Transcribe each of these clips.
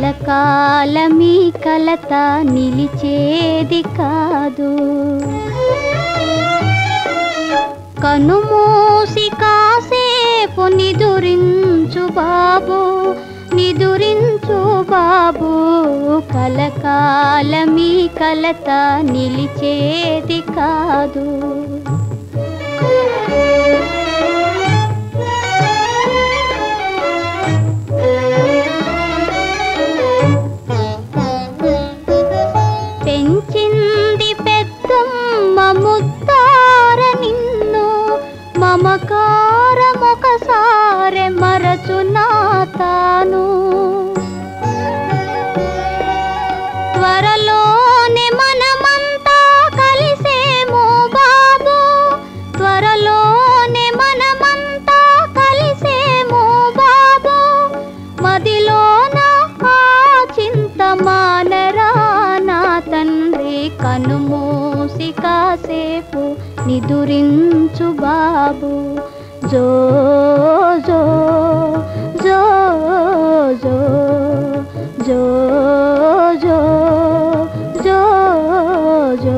కలకాలమీ కలత నిలిచేది కాదు కనుమూసి కాసేపు నిదురించు బాబు నిదురించు బాబు కలకాలమీ కలత నిలిచేది కాదు పెంచింది పెద్దమ్మ ముత్తార నిన్ను మమకారమొకసారి మరచునా తాను త్వరలోనే మనమంతా కలిసేమో బాబు త్వరలోనే మనమంతా కలిసేమో బాబు మదిలోన ఆ చింత మానరా నా తండ్రి కనుమూసి కాసేపు నిదురించు బాబు జో జో జో జో జో జో జో జో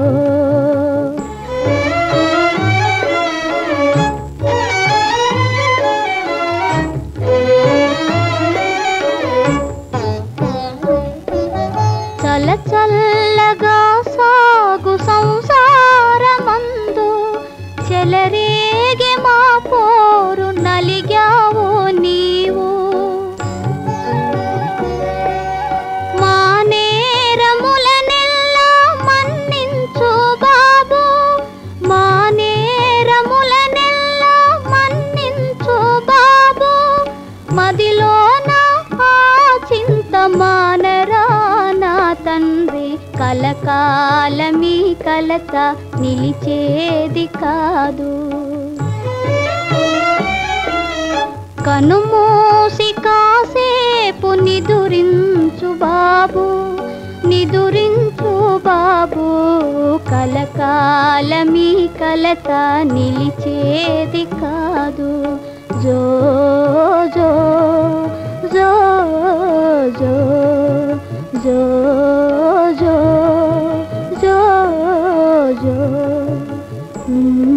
చల చల్లగా సాగు సంసారమందు చెలరేగే మా పోరు నలిగావు నీవు మా నేరములనెల్లా మన్నించు బాబు మా నేరములనెల్లా మన్నించు బాబు మదిలోన ఆ చింత మానరా నా తండ్రి కలకాలమీ కలత నిలిచేది కాదు కనుమూసి కాసేపు నిదురించు బాబు నిదురించు బాబు కలకాలమీ కలత నిలిచేది కాదు జో జో జో జో జో జో జో జో